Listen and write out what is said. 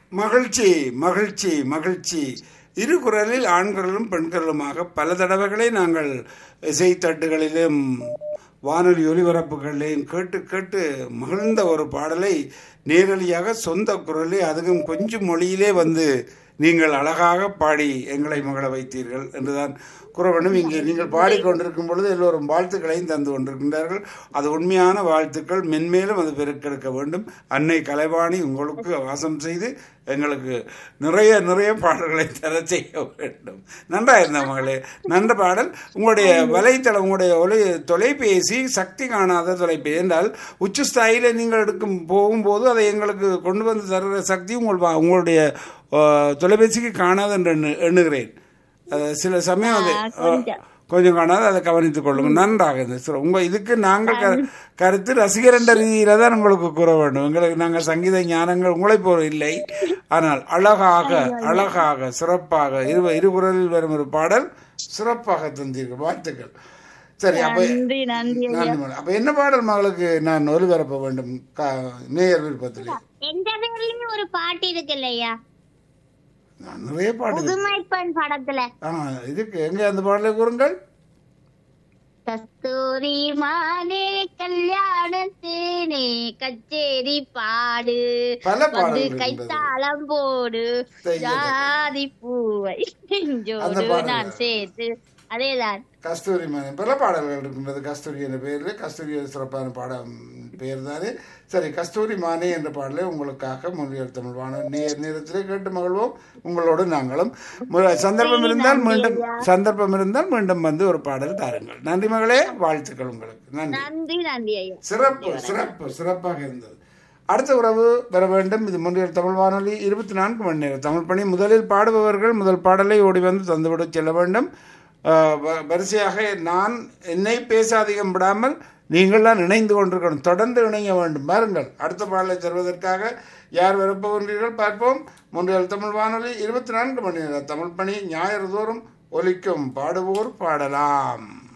மகிழ்ச்சி மகிழ்ச்சி மகிழ்ச்சி இரு குரலில் ஆண்குரலும் பெண்குரலுமாக பல தடவைகளை நாங்கள் இசைத்தட்டுகளிலும் வானொலி ஒலிபரப்புகளிலும் கேட்டு கேட்டு மகிழ்ந்த ஒரு பாடலை நேரடியாக சொந்த குரலே அதுவும் கொஞ்சம் மொழியிலே வந்து நீங்கள் அழகாக பாடி எங்களை மகள வைத்தீர்கள் என்றுதான் கூற வேண்டும் இங்கே நீங்கள் பாடிக்கொண்டிருக்கும் பொழுது எல்லோரும் வாழ்த்துக்களையும் தந்து கொண்டிருக்கின்றார்கள் அது உண்மையான வாழ்த்துக்கள் மென்மேலும் அது பெருக்கெடுக்க வேண்டும் அன்னை கலைவாணி உங்களுக்கு வாசம் செய்து எங்களுக்கு நிறைய நிறைய பாடல்களை தர செய்ய வேண்டும் நன்றா இருந்த மகளே நன்ற பாடல் உங்களுடைய வலைத்தளம் உங்களுடைய ஒலி தொலைபேசி சக்தி காணாத தொலைபேசி என்றால் உச்சஸ்தாயில நீங்கள் எடுக்கும் போகும்போது அதை எங்களுக்கு கொண்டு வந்து தருகிற சக்தி உங்கள் வா- உங்களுடைய அஹ், தொலைபேசிக்கு காணாது என்று எண்ணு- எண்ணுகிறேன் அது சில சமயம் அது கொஞ்சம். கொஞ்சம் காணாது அதை கவனித்துக் கொள்ளுங்க நன்றாக இருந்தது சரி, உங்க இதுக்கு நாங்கள் க- கருத்து ரசிகர் என்ற ரீதியில தான் உங்களுக்கு கூற வேண்டும் எங்களுக்கு நாங்கள் சங்கீத ஞானங்கள் உங்களை போல இல்லை ஆனால் அழகாக அழகாக சிறப்பாக இரு இருகுரலில் வரும் ஒரு பாடல் சிறப்பாக தந்தீர்கள் வாழ்த்துக்கள் சரி அப்ப நன்றி நன்றி ஐயா நன்றி மேடம். அப்ப என்ன பாடல் மகளுக்கு நான் ஒலிபரப்ப வேண்டும் க- நேயர் விருப்பத்திலே எந்த பேர்லயும் ஒரு பாட்டு இருக்கு இல்லையா நான் நிறைய பாடல் புதுமைப்பெண் படத்துல ஆ இதுக்கு எங்க அந்த பாடலை கூறுங்கள் கஸ்தூரி மானே கல்யாணத்தேனே கச்சேரி பாடு பல வந்து பாடல்கள் இருக்கின்றது. கைத்தாளம் போடு செய்ய ஜாதி பூவை அந்த நெஞ்சோடு பாடல் நான் சேர்த்து அதேதான் கஸ்தூரி மகன் பல பாடல்கள் இருக்கின்றது கஸ்தூரி என்ற பெயரில் கஸ்தூரி ஒரு சிறப்பான பாடம் பெயர் தானே சரி கஸ்தூரி மானே என்ற பாடலை உங்களுக்காக மொழியல் தமிழ் வான நேர் நேரத்திலே கேட்டு மகிழ்வோம் உங்களோடு நாங்களும் மு- சந்தர்ப்பம் இருந்தால் மீண்டும் சந்தர்ப்பம் இருந்தால் மீண்டும் வந்து ஒரு பாடல் தாருங்கள் நன்றி மகளே வாழ்த்துக்கள் உங்களுக்கு நன்றி நன்றி நன்றி ஐயா சிறப்பு சிறப்பு சிறப்பாக இருந்தது அடுத்த உறவு வர வேண்டும் இது முன்னியல் தமிழ் வானொலி இருபத்தி நான்கு மணி நேரம் தமிழ் பணி முதலில் பாடுபவர்கள் முதல் பாடலை ஓடி வந்து தந்துவிட செல்ல வேண்டும் ஆஹ் வ- வரிசையாக நான் என்னை பேச அதிகம் விடாமல் நீங்கள்லாம் இணைந்து கொண்டிருக்கணும் தொடர்ந்து இணைய வேண்டும் பாருங்கள் அடுத்த பாடலை தருவதற்காக யார் விருப்பகின்றீர்கள் பார்ப்போம் முன்னியல் தமிழ் வானொலி இருபத்தி நான்கு மணி நேரம் தமிழ் பணி ஞாயிறு தோறும் ஒலிக்கும் பாடுவோர் பாடலாம்